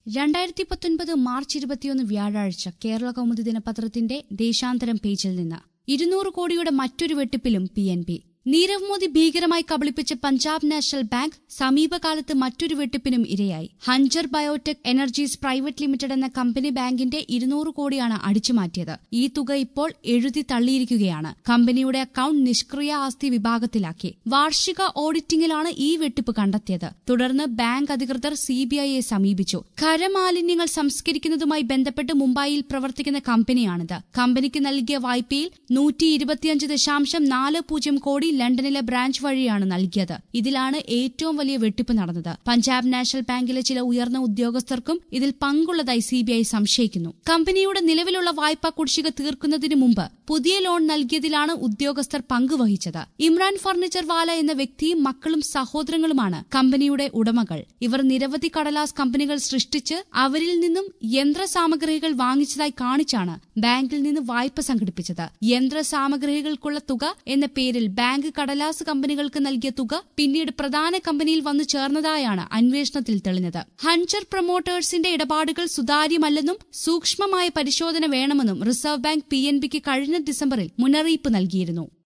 രണ്ടായിരത്തി പത്തൊൻപത് മാർച്ച് ഇരുപത്തിയൊന്ന് വ്യാഴാഴ്ച കേരള കൗമുദി ദിനപത്രത്തിന്റെ ദേശാന്തരം പേജിൽ നിന്ന് ഇരുന്നൂറ് കോടിയുടെ മറ്റൊരു വെട്ടിപ്പിലും P N B Nirav Modi ഭീകരമായി കബളിപ്പിച്ച പഞ്ചാബ് നാഷണൽ ബാങ്ക് സമീപകാലത്ത് മറ്റൊരു വെട്ടിപ്പിനും ഇരയായി Hanjer Biotech Energies Private Limited എന്ന കമ്പനി ബാങ്കിന്റെ ഇരുന്നൂറ് കോടിയാണ് അടിച്ചുമാറ്റിയത് ഈ തുക ഇപ്പോൾ എഴുതി തള്ളിയിരിക്കുകയാണ് കമ്പനിയുടെ അക്കൌണ്ട് നിഷ്ക്രിയ ആസ്തി വിഭാഗത്തിലാക്കി വാർഷിക ഓഡിറ്റിംഗിലാണ് ഈ വെട്ടിപ്പ് കണ്ടെത്തിയത് തുടർന്ന് ബാങ്ക് അധികൃതർ സിബിഐയെ സമീപിച്ചു ഖരമാലിന്യങ്ങൾ സംസ്കരിക്കുന്നതുമായി ബന്ധപ്പെട്ട് മുംബൈയിൽ പ്രവർത്തിക്കുന്ന കമ്പനിയാണിത് കമ്പനിക്ക് നൽകിയ വായ്പയിൽ നൂറ്റി ഇരുപത്തിയഞ്ച് ദശാംശം നാല് പൂജ്യം കോടി ലണ്ടനിലെ ബ്രാഞ്ച് വഴിയാണ് നൽകിയത് ഇതിലാണ് ഏറ്റവും വലിയ വെട്ടിപ്പ് നടന്നത് പഞ്ചാബ് നാഷണൽ ബാങ്കിലെ ചില ഉയർന്ന ഉദ്യോഗസ്ഥർക്കും ഇതിൽ പങ്കുള്ളതായി സിബിഐ സംശയിക്കുന്നു കമ്പനിയുടെ നിലവിലുള്ള വായ്പാ കുടിശ്ശിക തീർക്കുന്നതിന് മുമ്പ് പുതിയ ലോൺ നൽകിയതിലാണ് ഉദ്യോഗസ്ഥർ പങ്കുവഹിച്ചത് ഇമ്രാൻ ഫർണിച്ചർ വാല എന്ന വ്യക്തിയും മക്കളും സഹോദരങ്ങളുമാണ് കമ്പനിയുടെ ഉടമകൾ ഇവർ നിരവധി കടലാസ് കമ്പനികൾ സൃഷ്ടിച്ച് അവരിൽ നിന്നും യന്ത്രസാമഗ്രികൾ വാങ്ങിച്ചതായി കാണിച്ചാണ് ബാങ്കിൽ നിന്ന് വായ്പ സംഘടിപ്പിച്ചത് യന്ത്രസാമഗ്രികൾക്കുള്ള തുക എന്ന പേരിൽ ബാങ്ക് കടലാസ് കമ്പനികൾക്ക് നൽകിയ തുക പിന്നീട് പ്രധാന കമ്പനിയിൽ വന്നു ചേർന്നതായാണ് അന്വേഷണത്തിൽ തെളിഞ്ഞത് ഹഞ്ചർ പ്രൊമോട്ടേഴ്സിന്റെ ഇടപാടുകൾ സുതാര്യമല്ലെന്നും സൂക്ഷ്മമായ പരിശോധന വേണമെന്നും റിസർവ് ബാങ്ക് പി കഴിഞ്ഞ ഡിസംബറിൽ മുന്നറിയിപ്പ് നൽകിയിരുന്നു